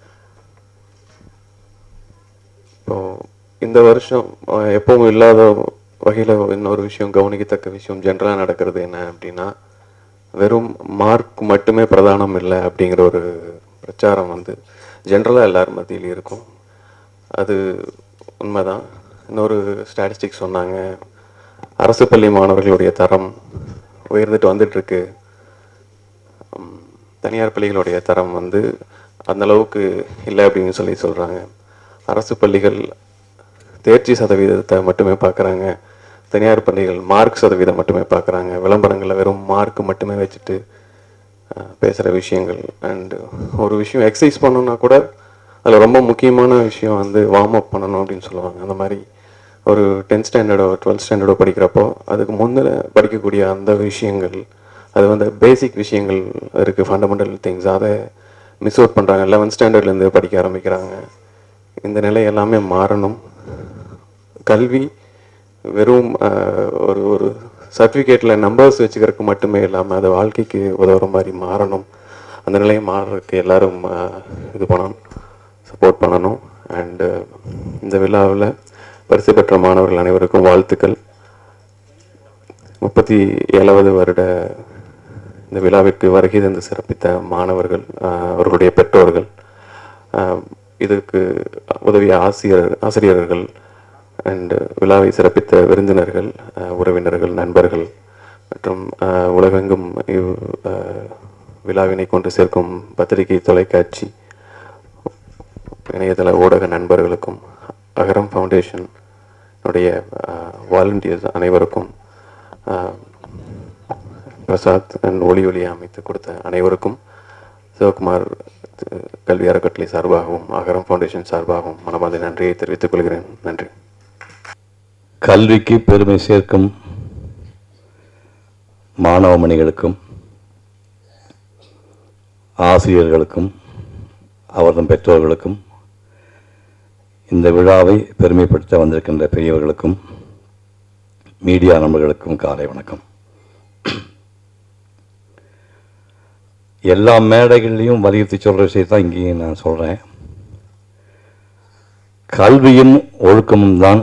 இப்போ இந்த வருஷம் அஹ், எப்பவும் இல்லாத வகையில் இன்னொரு விஷயம் கவனிக்கத்தக்க விஷயம் ஜென்ரலாக நடக்கிறது என்ன அப்படின்னா வெறும் மார்க் மட்டுமே பிரதானம் இல்லை அப்படிங்கிற ஒரு பிரச்சாரம் வந்து ஜென்ரலாக எல்லார் மத்தியிலும் இருக்கும் அது உண்மைதான் இன்னொரு ஸ்டாட்டிஸ்டிக்ஸ் சொன்னாங்க அரசு பள்ளி மாணவர்களுடைய தரம் உயர்ந்துட்டு வந்துட்டு இருக்கு உம், தனியார் பள்ளிகளுடைய தரம் வந்து அந்த அளவுக்கு இல்லை அப்படின்னு சொல்லி சொல்றாங்க அரசு பள்ளிகள் தேர்ச்சி சதவீதத்தை மட்டுமே பார்க்குறாங்க தனியார் பள்ளிகள் மார்க் சதவீதம் மட்டுமே பார்க்குறாங்க விளம்பரங்களில் வெறும் மார்க் மட்டுமே வச்சுட்டு அஹ், பேசுகிற விஷயங்கள் அண்டு ஒரு விஷயம் எக்ஸசைஸ் பண்ணணும்னா கூட அதில் ரொம்ப முக்கியமான விஷயம் வந்து வார்ம் அப் பண்ணணும் அப்படின்னு சொல்லுவாங்க அந்த மாதிரி ஒரு டென்த் ஸ்டாண்டர்டோ டுவெல்த் ஸ்டாண்டர்டோ படிக்கிறப்போ அதுக்கு முந்தின படிக்கக்கூடிய அந்த விஷயங்கள் அது வந்து பேசிக் விஷயங்கள் இருக்குது ஃபண்டமெண்டல் திங்ஸ் அதை மிஸ் அவுட் பண்ணுறாங்க லெவன்த் ஸ்டாண்டர்ட்லேருந்து படிக்க ஆரம்பிக்கிறாங்க இந்த நிலை எல்லாமே மாறணும் கல்வி வெறும் அஹ், ஒரு ஒரு சர்டிஃபிகேட்டில் நம்பர்ஸ் வச்சுக்கிறதுக்கு மட்டுமே இல்லாமல் அது வாழ்க்கைக்கு உதவுற மாதிரி மாறணும் அந்த நிலையை மாறுறதுக்கு எல்லாரும் அஹ், இது பண்ணணும் சப்போர்ட் பண்ணணும் அண்டு இந்த விழாவில் பரிசு பெற்ற மாணவர்கள் அனைவருக்கும் வாழ்த்துக்கள் முப்பத்தி ஏழாவது வருட இந்த விழாவிற்கு வருகை தந்து சிறப்பித்த மாணவர்கள் அஹ், அவர்களுடைய பெற்றோர்கள் அஹ், இதற்கு உதவிய ஆசிரியர் ஆசிரியர்கள் அண்ட் விழாவை சிறப்பித்த விருந்தினர்கள் அஹ், உறவினர்கள் நண்பர்கள் மற்றும் அஹ், உலகெங்கும் இவ் அஹ், விழாவினை கொண்டு சேர்க்கும் பத்திரிகை தொலைக்காட்சி இணையதள ஊடக நண்பர்களுக்கும் அகரம் ஃபவுண்டேஷன் உடைய வாலண்டியர்ஸ் அனைவருக்கும் ஆஹ், பிரசாத் அண்ட் ஒளி ஒளி அமைத்து கொடுத்த அனைவருக்கும் சிவகுமார் அஹ், கல்வி அறக்கட்டளை சார்பாகவும் அகரம் ஃபவுண்டேஷன் சார்பாகவும் மனமார்ந்த நன்றியை தெரிவித்துக் கொள்கிறேன் நன்றி கல்விக்கு பெருமை சேர்க்கும் மாணவ மணிகளுக்கும் ஆசிரியர்களுக்கும் அவர்தம் பெற்றோர்களுக்கும் இந்த விழாவை பெருமைப்படுத்த வந்திருக்கின்ற பெரியவர்களுக்கும் மீடியா நண்பர்களுக்கும் காலை வணக்கம் எல்லா மேடைகள்லையும் வலியுறுத்தி சொல்கிற விஷயத்தான் இங்கேயும் நான் சொல்கிறேன் கல்வியும் ஒழுக்கமும் தான்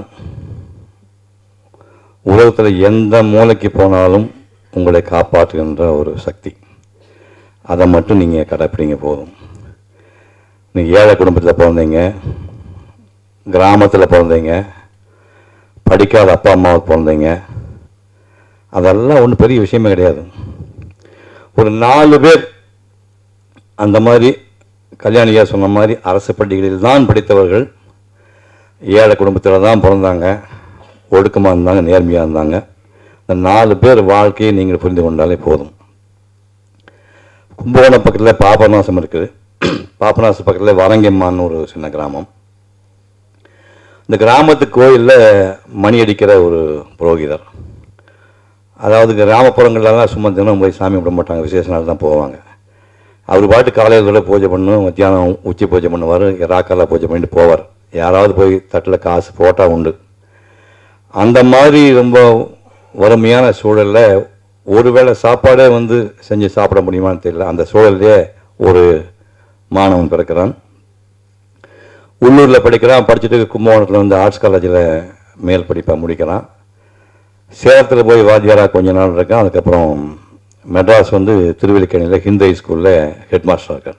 உலகத்தில் எந்த மூலைக்கு போனாலும் உங்களை காப்பாற்றுகின்ற ஒரு சக்தி அதை மட்டும் நீங்கள் கடைப்பிடிங்க போதும் நீங்கள் ஏழை குடும்பத்தில் பிறந்தீங்க கிராமத்தில் பிறந்தீங்க படிக்காத அப்பா அம்மாவுக்கு பிறந்தீங்க அதெல்லாம் ஒன்றும் பெரிய விஷயமே கிடையாது ஒரு நாலு பேர் அந்த மாதிரி கல்யாணியா சொன்ன மாதிரி அரசு பள்ளிகளில் தான் படித்தவர்கள் ஏழை குடும்பத்தில் தான் பிறந்தாங்க ஒழுக்கமாக இருந்தாங்க நேர்மையாக இருந்தாங்க இந்த நாலு பேர் வாழ்க்கையை நீங்கள் புரிந்து கொண்டாலே போதும் கும்பகோணம் பக்கத்தில் பாபநாசம் இருக்குது பாபநாசம் பக்கத்தில் வரங்கம்மான்னு ஒரு சின்ன கிராமம் இந்த கிராமத்து கோயிலில் மணி அடிக்கிற ஒரு புரோகிதர் அதாவது கிராமப்புறங்கள்லாம் சும்மா தினம் போய் சாமி விட மாட்டாங்க விசேஷ நாள் தான் போவாங்க அவர் பாட்டு காலையில் கூட பூஜை பண்ணும் மத்தியானம் உச்சி பூஜை பண்ணுவார் ராக்கால பூஜை பண்ணிட்டு போவார் யாராவது போய் தட்டில் காசு போட்டால் உண்டு அந்த மாதிரி ரொம்ப வறுமையான சூழலில் ஒருவேளை சாப்பாடே வந்து செஞ்சு சாப்பிட முடியுமான்னு தெரியல அந்த சூழல்லையே ஒரு மாணவன் பிறக்கிறான் உள்ளூரில் படிக்கிறான் படிச்சுட்டு கும்பகோணத்தில் வந்து ஆர்ட்ஸ் காலேஜில் மேல் படிப்பை முடிக்கிறான் சேலத்தில் போய் வாத்தியாராக கொஞ்ச நாள் இருக்கான் அதுக்கப்புறம் மெட்ராஸ் வந்து திருவல்லிக்கேணியில் ஹிந்து ஹை ஸ்கூலில் ஹெட் மாஸ்டர் இருக்கார்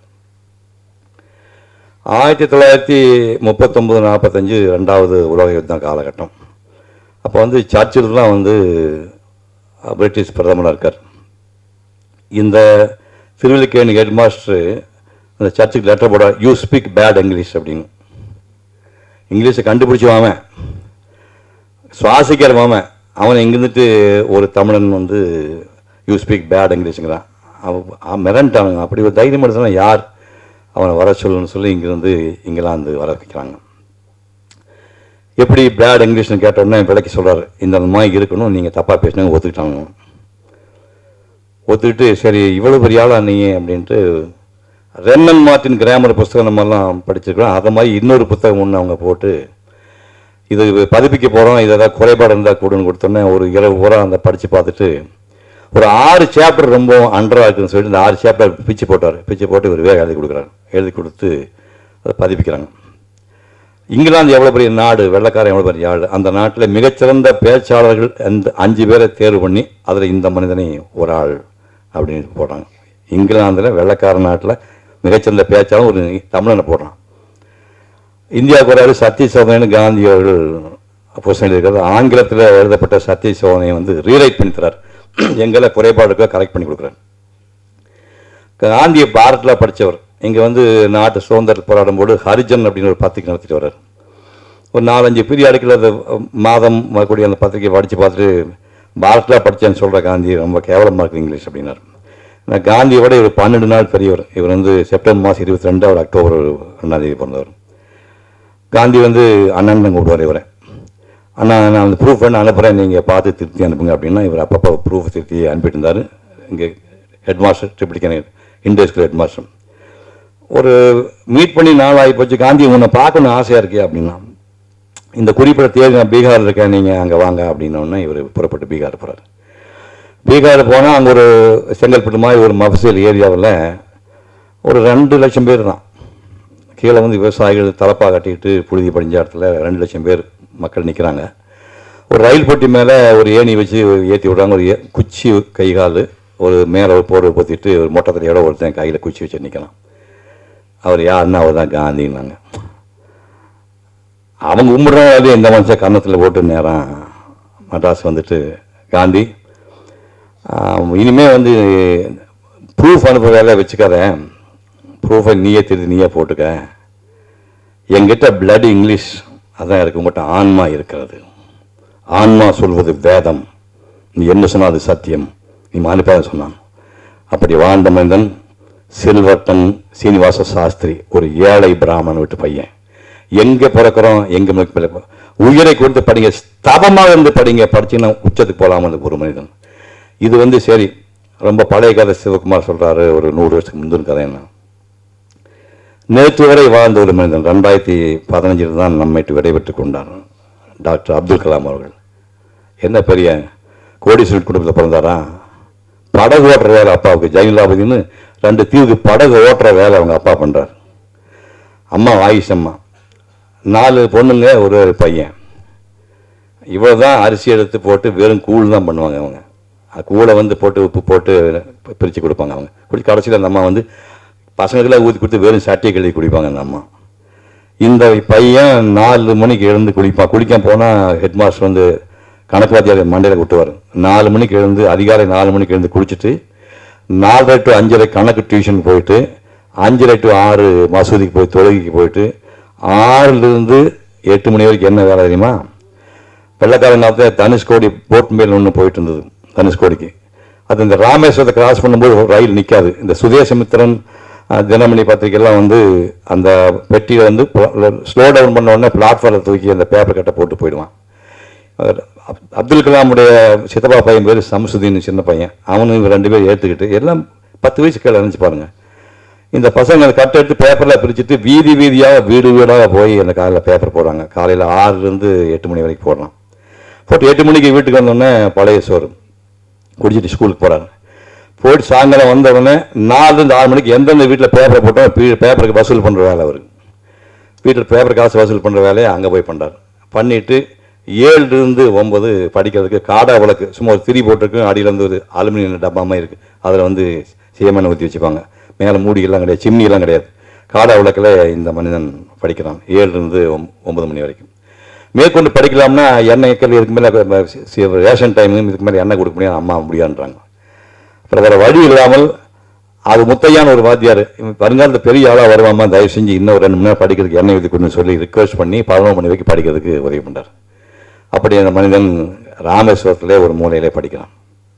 ஆயிரத்தி தொள்ளாயிரத்தி முப்பத்தொம்பது நாற்பத்தஞ்சு ரெண்டாவது உலக யுத்தம் காலகட்டம் அப்போ வந்து சர்ச்சில் தான் வந்து அஹ், பிரிட்டிஷ் பிரதமராக இருக்கார் இந்த திருவல்லிக்கேணி ஹெட் மாஸ்டர் அந்த சர்ச்சுக்கு லெட்டர் போட யூ ஸ்பீக் பேட் இங்கிலீஷ் அப்படின்னு இங்கிலீஷை கண்டுபிடிச்சவாமன் சுவாசிக்கிற மாமன் அவன் இங்கிருந்துட்டு ஒரு தமிழன் வந்து யூ ஸ்பீக் பேட் இங்கிலீஷுங்கிறான் அவன் மிரண்டானுங்க அப்படி ஒரு தைரியம் எடுத்தனா யார் அவனை வர சொல்லுன்னு சொல்லி இங்கிருந்து இங்கிலாந்து வர வைக்கிறாங்க எப்படி பேட் இங்கிலீஷ்னு கேட்ட உடனே விளக்கி சொல்றாரு இந்த மாதிரி இருக்கணும் நீங்கள் தப்பாக பேசினாங்க ஒத்துக்கிட்டாங்க ஒத்துக்கிட்டு சரி இவ்வளோ பெரிய ஆளா நீ அப்படின்ட்டு ரென்னன் மார்ட்டின் கிராமர் புஸ்தகம் நம்மெல்லாம் படிச்சிருக்கிறோம் அதை மாதிரி இன்னொரு புத்தகம் ஒன்று அவங்க போட்டு இது பதிப்பிக்க போகிறோம் இது ஏதாவது குறைபாடு இருந்தால் கொடுன்னு கொடுத்தோன்னே ஒரு இரவு பூரா அந்த படித்து பார்த்துட்டு ஒரு ஆறு சாப்டர் ரொம்ப அண்டராக இருக்குன்னு சொல்லிட்டு இந்த ஆறு சாப்டர் பிச்சு போட்டார் பிச்சு போட்டு இவர் வேக எழுதி கொடுக்குறாரு எழுதி கொடுத்து அதை பதிப்பிக்கிறாங்க இங்கிலாந்து எவ்வளோ பெரிய நாடு வெள்ளைக்காரன் எவ்வளோ பெரிய ஆள் அந்த நாட்டில் மிகச்சிறந்த பேச்சாளர்கள் அந்த அஞ்சு பேரை தேர்வு பண்ணி அதில் இந்த மனிதனை ஒரு ஆள் அப்படின்னு போடுறாங்க இங்கிலாந்தில் வெள்ளைக்கார நாட்டில் மிகச்சிறந்த பேச்சாளர் ஒரு தமிழனை போடுறான் இந்தியாவுக்கு ஒரு ஆள் சத்திய சோதனைன்னு காந்தி அவர்கள் புஸ்தகம் இருக்கிறது ஆங்கிலத்தில் எழுதப்பட்ட சத்திய சோதனையை வந்து ரீரைட் பண்ணி தரார் எங்களை குறைபாடுக்கோ கரெக்ட் பண்ணி கொடுக்குறாரு காந்தியை பாரத்தில் படித்தவர் இங்கே வந்து நாட்டு சுதந்திர போராடும் போது ஹரிஜன் அப்படின்னு ஒரு பத்திரிக்கை நடத்திட்டு வர்றார் ஒரு நாலஞ்சு பீரியாடுக்கில் அந்த மாதம் வரக்கூடிய அந்த பத்திரிக்கையை படித்து பார்த்துட்டு பாரத்தில் படித்தேன்னு சொல்கிற காந்தி ரொம்ப கேவலமாக இருக்குது இங்கிலீஷ் அப்படின்னாரு நான் காந்தியை விட இவர் பன்னெண்டு நாள் பெரியவர் இவர் வந்து செப்டம்பர் மாதம் இருபத்தி ரெண்டு அவர் அக்டோபர் ரெண்டாம் தேதி பிறந்தவர் காந்தி வந்து அண்ணன் கூப்பிடுவார் இவரை அண்ணா நான் அந்த ப்ரூஃப் வேணும் அனுப்புகிறேன் நீங்கள் பார்த்து திருத்தி அனுப்புங்க அப்படின்னா இவர் அப்பப்போ ப்ரூஃப் திருத்தி அனுப்பிட்டு இருந்தார் இங்கே headmaster Triplicane Indo school headmaster ஒரு மீட் பண்ணி நாள் ஆகி போச்சு காந்தி உன்னை பார்க்கணும் ஆசையாக இருக்கே அப்படின்னா இந்த குறிப்பிட்ட தேதி நான் பீகாரில் இருக்கேன் நீங்கள் அங்கே வாங்க அப்படின்னோடனே இவர் புறப்பட்டு பீகார் போகிறார் பீகார் போனால் அங்கே ஒரு செங்கல்பட்டு மாதிரி ஒரு மஃபசல் ஏரியாவில் ஒரு ரெண்டு லட்சம் பேர் தான் கீழே வந்து விவசாயிகள் தலப்பா கட்டிக்கிட்டு புழுதி படிஞ்ச இடத்துல ரெண்டு லட்சம் பேர் மக்கள் நிற்கிறாங்க ஒரு ரயில் பெட்டி மேலே ஒரு ஏணி வச்சு ஏற்றி விடுறாங்க ஒரு ஏ- குச்சி கை கால் ஒரு மேலே ஒரு போர்வை பொத்திட்டு ஒரு மொட்டை தலையோட ஒருத்தன் கையில் குச்சி வச்சு நிற்கிறான் அவர் யாருன்னா அவர் தான் காந்தின்னாங்க அவங்க கும்பிடுறாங்க இந்த மனுஷன் கன்னத்தில் போட்டு நேரம் மெட்ராஸ் வந்துட்டு காந்தி ஆஹ், இனிமே வந்து ப்ரூஃப் அனுப்ப வேலை வச்சுக்காத ப்ரூஃபை நீயே திருத்தி நீயே போட்டுக்க என்கிட்ட பிளட் இங்கிலீஷ் அதான் இருக்கு உங்கள்கிட்ட ஆன்மா இருக்கிறது ஆன்மா சொல்வது வேதம் நீ என்ன சொன்னால் அது சத்தியம் நீ மானிப்பாத சொன்னான் அப்படி வாழ்ந்த மனிதன் சில்வர்டன் சீனிவாச சாஸ்திரி ஒரு ஏழை பிராமணன் வீட்டு பையன் எங்க பிறக்கிறோம் எங்க முயற்சி பிறக்கிறோம். உயிரை கொடுத்து படிங்க ஸ்தபமாக இருந்து படிங்க படிச்சீங்கன்னா உச்சத்துக்கு போகலாம் அந்த ஒரு மனிதன் இது வந்து சரி ரொம்ப பழைய கதை சிவகுமார் சொல்றாரு ஒரு நூறு வருஷத்துக்கு முந்தின கதை என்ன நேற்று வரை வாழ்ந்த ஒரு மனிதன் ரெண்டாயிரத்தி பதினஞ்சில் தான் நம்மை விட்டு விடைபெற்று கொண்டார் டாக்டர் அப்துல் கலாம் அவர்கள் என்ன பெரிய கோடீஸ்வரன் குடும்பத்தில் பிறந்தாரா படகு ஓட்டுற வேலை அப்பாவுக்கு ஜெயலலிதாபதினு ரெண்டு தீவுக்கு படகு ஓட்டுற வேலை அவங்க அப்பா பண்றார் அம்மா ஆயிஷ் அம்மா நாலு பொண்ணுங்க ஒரு ஒரு பையன் இவ்வளவுதான் அரிசி எடுத்து போட்டு வெறும் கூழ் தான் பண்ணுவாங்க அவங்க அஹ் கூழை வந்து போட்டு உப்பு போட்டு பிரித்து கொடுப்பாங்க அவங்க குடி கடைசியில் அந்த அம்மா வந்து பசங்களுக்கெல்லாம் ஊற்றி கொடுத்து வெறும் சட்டியை கழுவி குடிப்பாங்க அந்த அம்மா இந்த பையன் நாலு மணிக்கு எழுந்து குளிப்பான் குளிக்க போனால் ஹெட் மாஸ்டர் வந்து கணக்கு வாத்தியார் மண்டையில் விட்டுவார் நாலு மணிக்கு எழுந்து அதிகாலை நாலு மணிக்கு எழுந்து குளிச்சுட்டு நாலரை டு அஞ்சரை கணக்கு டியூஷன் போயிட்டு அஞ்சரை டு ஆறு மசூதிக்கு போய் தொழுகைக்கு போயிட்டு ஆறுலேருந்து எட்டு மணி வரைக்கும் என்ன வேலை தெரியுமா வெள்ளக்காரன் காலத்தில் தனுஷ்கோடி போட் மேல் ஒன்று போயிட்டு இருந்தது தனுஷ்கோடிக்கு அது இந்த ராமேஸ்வரத்தை கிராஸ் பண்ணும்போது ஒரு ரயில் நிற்காது இந்த சுதேசமித்திரன் அஹ், தினமணி பத்திரிக்கைலாம் வந்து அந்த பெட்டியை வந்து ஸ்லோ டவுன் பண்ண உடனே பிளாட்ஃபார்மில் தூக்கி அந்த பேப்பர் கட்டை போட்டு போயிடுவான் அவர் அப்- அப்துல் கலாமுடைய சித்தப்பா பையன் பேர் சம்சுதீன் சின்ன பையன் அவனும் இவங்க ரெண்டு பேரும் ஏற்றுக்கிட்டு எல்லாம் பத்து வயசு கீழே நினச்சி பாருங்க இந்த பசங்க அந்த கட்டை எடுத்து பேப்பரில் பிரிச்சுட்டு வீதி வீதியாக வீடு வீடாக போய் அந்த காலையில் பேப்பர் போடுறாங்க காலையில் ஆறுலேருந்து எட்டு மணி வரைக்கும் போடுறான் போட்டு எட்டு மணிக்கு வீட்டுக்கு வந்தோடனே பழைய சோறு குடிச்சிட்டு ஸ்கூலுக்கு போகிறாங்க போயிட்டு சாயங்காலம் வந்த உடனே நாலுலேருந்து ஆறு மணிக்கு எந்தெந்த வீட்டில் பேப்பரை போட்டோம் பேப்பருக்கு வசூல் பண்ணுற வேலை அவருக்கு வீட்டில் பேப்பர் காசு வசூல் பண்ணுற வேலையை அங்கே போய் பண்ணுறாரு பண்ணிட்டு ஏழுலேருந்து ஒன்பது படிக்கிறதுக்கு காடா விளக்கு சும்மா ஒரு திரி போட்டிருக்கு அடியிலேருந்து ஒரு அலுமினியம் டப்பாமல் இருக்குது அதில் வந்து சீமெண்ணை ஊற்றி வச்சுப்பாங்க மேலே மூடியெல்லாம் கிடையாது சிம்னியெல்லாம் கிடையாது காடா விளக்கில் இந்த மனிதன் படிக்கிறான் ஏழுலேருந்து ஒன்பது மணி வரைக்கும் மேற்கொண்டு படிக்கலாம்னா எண்ணெய் கல் இதுக்கு மேலே ரேஷன் டைம் இதுக்கு மேலே எண்ணெய் கொடுக்க முடியாது அம்மா முடியாதுன்றாங்க அப்புறம் வேறு வழி இல்லாமல் அது முத்தையான ஒரு வாத்தியார் இவன் வருங்காலத்தில் பெரிய ஆளாக வருவாமா தயவு செஞ்சு இன்னும் ஒரு ரெண்டு மணி நேரம் படிக்கிறதுக்கு எண்ணெய் ஊற்றி கொடுன்னு சொல்லி ரிக்வெஸ்ட் பண்ணி பதினொன்று மணி வரைக்கும் படிக்கிறதுக்கு உதவி பண்ணார் அப்படி அந்த மனிதன் ராமேஸ்வரத்திலே ஒரு மூலையிலே படிக்கிறான்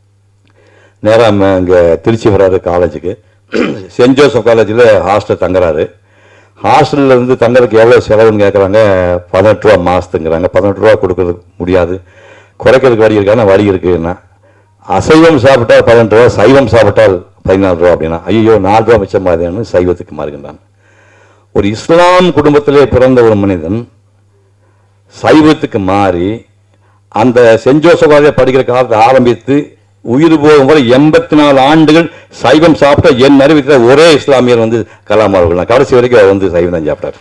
நேராக இங்கே திருச்சி வராரு காலேஜுக்கு சென்ட் ஜோசப் காலேஜில் ஹாஸ்டல் தங்குறாரு ஹாஸ்டலில் இருந்து தங்கறதுக்கு எவ்வளோ செலவுன்னு கேட்குறாங்க பதினெட்டு ரூபா மாதத்துங்கிறாங்க பதினெட்டு ரூபா கொடுக்கறதுக்கு முடியாது குறைக்கிறதுக்கு வழி இருக்கான்னா வழி இருக்குன்னா அசைவம் சாப்பிட்டால் பதினெட்டு ரூபா சைவம் சாப்பிட்டால் பதினாலு ரூபா அப்படின்னா ஐயோ நாலு ரூபா மிச்சம் மாதிரின்னு சைவத்துக்கு மாறுகின்றான் ஒரு இஸ்லாம் குடும்பத்திலே பிறந்த ஒரு மனிதன் சைவத்துக்கு மாறி அந்த சென்ட் ஜோசபாவே படிக்கிற காலத்தை ஆரம்பித்து உயிர் போகும் வரை எண்பத்தி நாலு ஆண்டுகள் சைவம் சாப்பிட்ட என் அறிவித்த ஒரே இஸ்லாமியர் வந்து கலாம் அவர்கள் தான். கடைசி வரைக்கும் அவர் வந்து சைவம் தான் சாப்பிட்டார்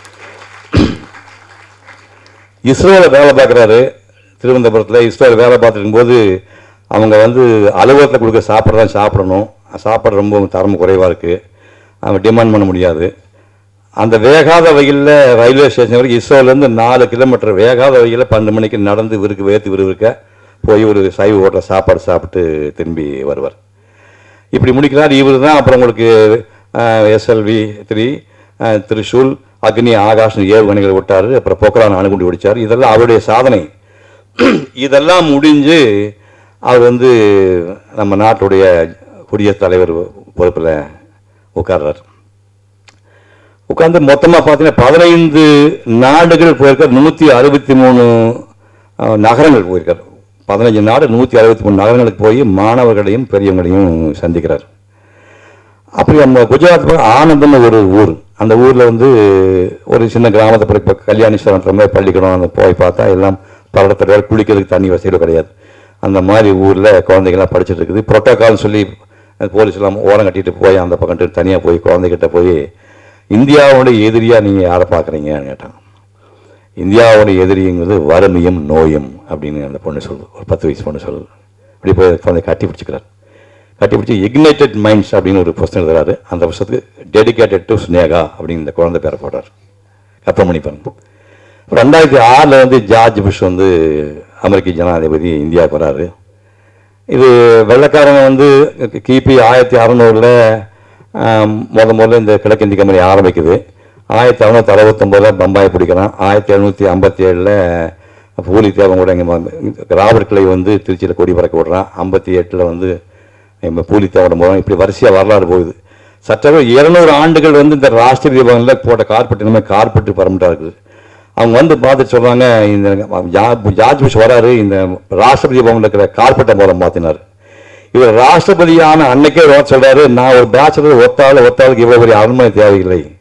இஸ்ரோவில் வேலை பார்க்குறாரு திருவனந்தபுரத்தில் இஸ்ரோவில் வேலை பார்த்துட்டு இருக்கும்போது அவங்க வந்து அலுவலகத்தில் கொடுக்க சாப்பாடு தான் சாப்பிடணும் சாப்பாடு ரொம்ப தரம் குறைவாக இருக்குது அவங்க டிமாண்ட் பண்ண முடியாது அந்த வேகாத வெயிலில் ரயில்வே ஸ்டேஷன் வரைக்கும் இஸ்ரோலேருந்து நாலு கிலோமீட்டர் வேகாத வெயிலில் பன்னெண்டு மணிக்கு நடந்து விருக்கு வேர்த்து விறுவிறுக்க போய் ஒரு சைவ ஹோட்டலில் சாப்பாடு சாப்பிட்டு திரும்பி வருவார் இப்படி முடிக்கிறார் இவர் தான் அப்புறம் உங்களுக்கு எஸ்எல்வி த்ரீ திரிசூல் அக்னி ஆகாஷ் ஏவுகணைகள் விட்டார் அப்புறம் பொக்கரான் அணுகுண்டு வெடிச்சார் இதெல்லாம் அவருடைய சாதனை இதெல்லாம் முடிஞ்சு அவர் வந்து நம்ம நாட்டுடைய குடியரசுத் தலைவர் பொறுப்பில் உட்கார்றார் உட்கார்ந்து மொத்தமாக பார்த்தீங்கன்னா பதினைந்து நாடுகள் போயிருக்கார் நூற்றி அறுபத்தி மூணு அஹ், நகரங்கள் போயிருக்கார் பதினஞ்சு நாடு நூற்றி அறுபத்தி மூணு நகரங்களுக்கு போய் மாணவர்களையும் பெரியவங்களையும் சந்திக்கிறார் அப்படி நம்ம குஜராத் போய் ஆனந்தம்னு ஒரு ஊர் அந்த ஊரில் வந்து ஒரு சின்ன கிராமத்தை போய் இப்போ கல்யாணீஸ்வரன்ற மாதிரி பள்ளிக்கூடம் அந்த போய் பார்த்தா எல்லாம் பல்லடத்தில் குளிக்கிறதுக்கு தண்ணி வசதிகள் கிடையாது அந்த மாதிரி ஊரில் குழந்தைகள்லாம் படிச்சுட்டு இருக்குது புரோட்டோகால்னு சொல்லி போலீஸ் எல்லாம் ஓரம் கட்டிட்டு போய் அந்த பக்கம் தனியாக போய் குழந்தைகிட்ட போய் இந்தியாவோட எதிரியாக நீங்கள் யாரை பார்க்குறீங்கன்னு கேட்டாங்க இந்தியாவோட எதிரிங்கிறது வறுமையும் நோயும் அப்படின்னு அந்த பொண்ணு சொல்லுது ஒரு பத்து வயசு பொண்ணு சொல்லுது இப்படி போய் குழந்தை கட்டி பிடிச்சிக்கிறார் கட்டி பிடிச்சி இக்னைட்டட் மைண்ட்ஸ் அப்படின்னு ஒரு புஸ்தகம் எழுதுறாரு அந்த புஸ்தகத்துக்கு டெடிகேட்டட் டு ஸ்னேகா அப்படின்னு இந்த குழந்தை பேரை போடுறார் கற்பனை பண்ணி பாருங்க ரெண்டாயிரத்தி ஆறில் வந்து ஜார்ஜ் புஷ் வந்து அமெரிக்க ஜனாதிபதி இந்தியாவுக்கு வராரு இது வெள்ளைக்காரங்க வந்து கிபி ஆயிரத்தி அறநூறில் முத முதல்ல இந்த கிழக்கிந்திய கம்பெனி ஆரம்பிக்குது ஆயிரத்தி அறுநூத்தி அறுபத்தொம்போதில் பம்பாய் பிடிக்கிறான் ஆயிரத்தி எழுநூற்றி ஐம்பத்தி ஏழில் பூலி தேவன் கூட இங்கே ராபர்ட் கிளை வந்து திருச்சியில் கொடி பறக்க விடுறான் ஐம்பத்தி எட்டில் வந்து நம்ம பூலி தேவன் போகிறோம் இப்படி வரிசையாக வரலாறு போகுது சற்றவே இருநூறு ஆண்டுகள் வந்து இந்த ராஷ்டிரிய பவனில் போட்ட கார்பெட் இனிமேல் கார்பெட் பரமட்டாக இருக்குது அவங்க வந்து பார்த்துட்டு சொல்கிறாங்க இந்த ஜா- ஜார்ஜ் புஷ் வராரு இந்த ராஷ்டிரபதி பவனில் இருக்கிற கார்பெட்டை மூலம் மாற்றினார் இவர் ராஷ்டிரபதியான அன்னைக்கே ரோட் சொல்றாரு நான் ஒரு பேச்சுலர் ஒத்தாள் ஒத்தாளுக்கு இவ்வளவு பெரிய அரண்மனை தேவையில்லை